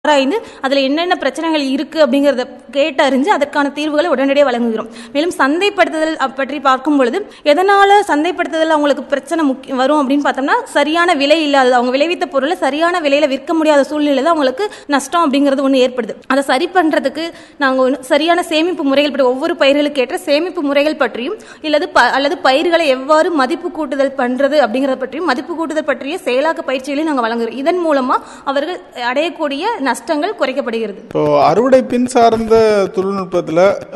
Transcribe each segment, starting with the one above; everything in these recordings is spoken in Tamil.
ஆராய்ந்து அதில் என்னென்ன பிரச்சனைகள் இருக்குது அப்படிங்கிறத கேட்டறிஞ்சு அதற்கான தீர்வுகளை உடனடியாக வழங்குகிறோம் மேலும் சந்தைப்படுத்துதல் அப் பற்றி பார்க்கும் பொழுது எதனால் சந்தைப்படுத்துதல் அவங்களுக்கு பிரச்சனை முக்கிய வரும் அப்படின்னு பார்த்தோம்னா சரியான விலை இல்லாதது அவங்க விளைவித்த பொருளை சரியான விலையில் விற்க முடியாத சூழ்நிலை தான் அவங்களுக்கு நஷ்டம் அப்படிங்கிறது ஒன்று ஏற்படுது அதை சரி பண்ணுறதுக்கு நாங்கள் சரியான சேமிப்பு முறைகள் பற்றி ஒவ்வொரு பயிர்களுக்கு ஏற்ற சேமிப்பு முறைகள் பற்றியும் இல்லது ப அல்லது பயிர்களை எவ்வாறு மதிப்பு கூட்டுதல் பண்ணுறது அப்படிங்கிறத பற்றியும் மதிப்பு கூட்டுதல் பற்றிய செயலாக்க பயிற்சிகளையும் நாங்கள் வழங்குகிறோம் இதன் மூலமாக அவர்கள் அடையக்கூடிய நஷ்டங்கள் குறைக்கப்படுகிறது இப்போ அறுவடை பின் சார்ந்த தொழில்நுட்பத்தில்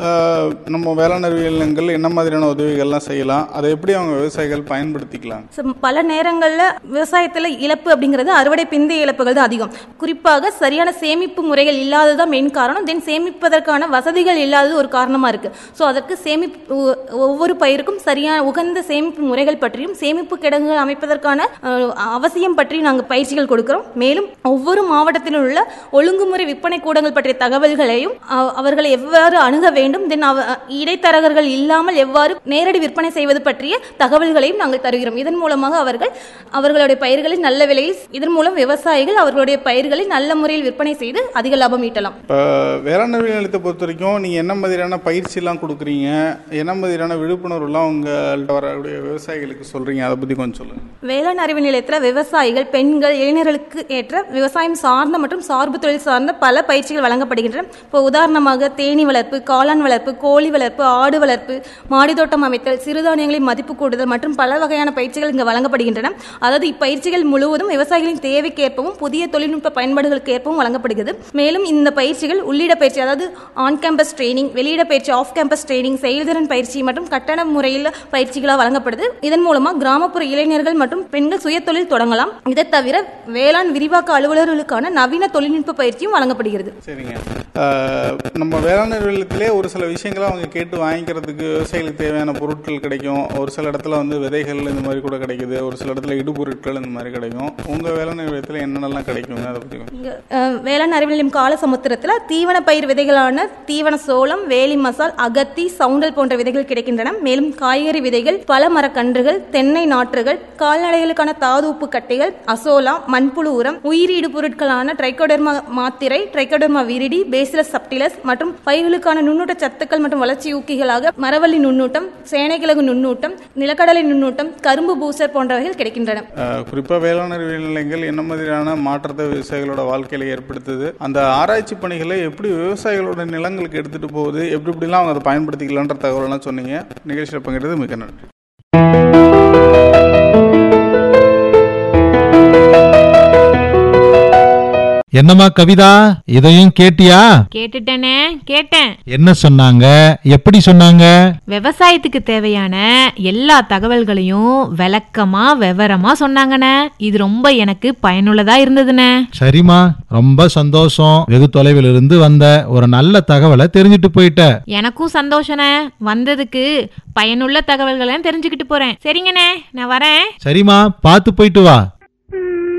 நம்ம வேளாண் அறிவியல் நிலையங்கள் என்ன மாதிரியான உதவிகள்லாம் செய்யலாம் அதை எப்படி அவங்க விவசாயிகள் பயன்படுத்திக்கலாம் So, பல நேரங்களில் விவசாயத்தில் இழப்பு அப்படிங்கிறது அறுவடை பிந்தைய இழப்புகள் தான் அதிகம் குறிப்பாக சரியான சேமிப்பு முறைகள் இல்லாததான் மெயின் காரணம் தென் சேமிப்பதற்கான வசதிகள் இல்லாதது ஒரு காரணமாக இருக்கு ஸோ அதற்கு சேமிப்பு ஒ- ஒவ்வொரு பயிருக்கும் சரியான உகந்த சேமிப்பு முறைகள் பற்றியும் சேமிப்பு கிடங்குகள் அமைப்பதற்கான அஹ், அவசியம் பற்றியும் நாங்கள் பயிற்சிகள் கொடுக்கிறோம் மேலும் ஒவ்வொரு மாவட்டத்திலும் உள்ள ஒழுங்குமுறை விற்பனை கூடங்கள் பற்றிய தகவல்களையும் அ- அவர்களை எவ்வாறு அணுக வேண்டும் தென் அவ இடைத்தரகர்கள் இல்லாமல் எவ்வாறு நேரடி விற்பனை செய்வது பற்றிய தகவல்களையும் நாங்கள் தருகிறோம் இதன் மூலமாக அவர்கள் அவர்களுடைய பயிர்களை நல்ல விலையில் இதன் மூலம் விவசாயிகள் அவர்களுடைய பயிர்களை நல்ல முறையில் விற்பனை செய்து அதிக லாபம் ஈட்டலாம் இப்போ வேளாண் அறிவியல் நிலையத்தை பொறுத்த வரைக்கும் நீங்கள் என்ன மாதிரியான பயிற்சிலாம் கொடுக்குறீங்க என்ன மாதிரியான விழிப்புணர்வுலாம் உங்கள்கிட்ட வரக்கூடிய விவசாயிகளுக்கு சொல்கிறீங்க அதை பற்றி கொஞ்சம் சொல்லுங்கள் வேளாண் அறிவு நிலையத்தில் விவசாயிகள் பெண்கள் இளைஞர்களுக்கு ஏற்ற விவசாயம் சார்ந்த மற்றும் சார்பு தொழில் சார்ந்த பல பயிற்சிகள் வழங்கப்படுகின்றன இப்போ உதாரணமாக தேனீ வளர்ப்பு காளான் வளர்ப்பு கோழி வளர்ப்பு ஆடு வளர்ப்பு மாடித்தோட்டம் அமைத்தல் சிறுதானியங்களை மதிப்பு கூடுதல் மற்றும் பல வகையான பயிற்சிகள் இங்கு வழங்கப்படுகின்றன அதாவது இப்பயிற்சிகள் முழுவதும் விவசாயிகளின் தேவைக்கேற்பவும் புதிய தொழில்நுட்ப பயன்பாடுகளுக்கு ஏற்பவும் வழங்கப்படுகிறது மேலும் இந்த பயிற்சிகள் உள்ளிட பயிற்சி அதாவது ஆன் கேம்பஸ் ட்ரைனிங் வெளியிட பயிற்சி ஆஃப் கேம்பஸ் ட்ரைனிங் செயல்திறன் பயிற்சி மற்றும் கட்டண முறையில் பயிற்சிகளாக வழங்கப்படுது இதன் மூலமா கிராமப்புற இளைஞர்கள் மற்றும் பெண்கள் சுயதொழில் தொடங்கலாம் இதை தவிர வேளாண் விரிவாக்க அலுவலர்களுக்கான நவீன தொழில்நுட்ப பயிற்சியும் வழங்கப்படுகிறது சரிங்க அஹ், நம்ம வேளாண் நிலையத்திலே ஒரு சில விஷயங்களை அவங்க கேட்டு வாங்கிக்கிறதுக்கு விவசாயிகளுக்கு தேவையான பொருட்கள் கிடைக்கும் ஒரு சில இடத்துல வந்து விதைகள் இந்த மாதிரி கூட கிடைக்குது ஒரு சில இடத்துல இடுபொருட்கள் இந்த மாதிரி கிடைக்கும் உங்கள் வேளாண் நிலையத்தில் என்னென்னலாம் கிடைக்குங்க அதை பற்றி கொஞ்சம் இங்க, அஹ், வேளாண் அறிவியல் நிலையம் காலசமுத்திரத்தில் தீவன பயிர் விதைகளான தீவன சோளம் வேலி மசால் அகத்தி சவுண்டல் போன்ற விதைகள் கிடைக்கின்றன மேலும் காய்கறி விதைகள் பல மரக்கன்றுகள் தென்னை நாற்றுகள் கால்நடைகளுக்கான தாது உப்பு கட்டைகள் அசோலா மண்புழு உரம் உயிரீடு பொருட்களான ட்ரைகோடர்மா மாத்திரை ட்ரைகோடர்மா விரிடி பேசிலஸ் சப்டிலஸ் மற்றும் பயிர்களுக்கான நுண்ணூட்ட சத்துக்கள் மற்றும் வளர்ச்சி ஊக்கிகளாக மரவள்ளி நுண்ணூட்டம் சேனைக்கிழங்கு நுண்ணூட்டம் நிலக்கடலை நுண்ணூட்டம் கரும்பு பூசர் போன்றவைகள் கிடைக்கின்றன குறிப்பாக வேளாண் அறிவியல் நிலையங்கள் என்ன மாதிரியான மாற்றத்தை விவசாயிகளோட வாழ்க்கையில் ஏற்படுத்துது அந்த ஆராய்ச்சி பணிகளை எப்படி விவசாயிகளோட நிலங்களுக்கு எடுத்துகிட்டு போகுது எப்படி எப்படிலாம் அவங்க அதை பயன்படுத்திக்கலான்ற தகவலெல்லாம் சொன்னீங்க நிகழ்ச்சியில் பங்கிறது மிக நன்றி என்னம்மா கவிதா இதையும் கேட்டியா கேட்டுட்டேனே கேட்டேன் என்ன சொன்னாங்க எப்படி சொன்னாங்க விவசாயத்துக்கு தேவையான எல்லா தகவல்களையும் விளக்கமா விவரமா சொன்னாங்கண்ணே இது ரொம்ப எனக்கு பயனுள்ளதா இருந்ததுண்ணே சரிம்மா ரொம்ப சந்தோஷம் வெகு தொலைவில் இருந்து வந்த ஒரு நல்ல தகவலை தெரிஞ்சுட்டு போயிட்ட எனக்கும் சந்தோஷண்ணே வந்ததுக்கு பயனுள்ள தகவல்களை தெரிஞ்சுக்கிட்டு போறேன் சரிங்கண்ணே நான் வரேன் சரிம்மா பார்த்து போயிட்டு வா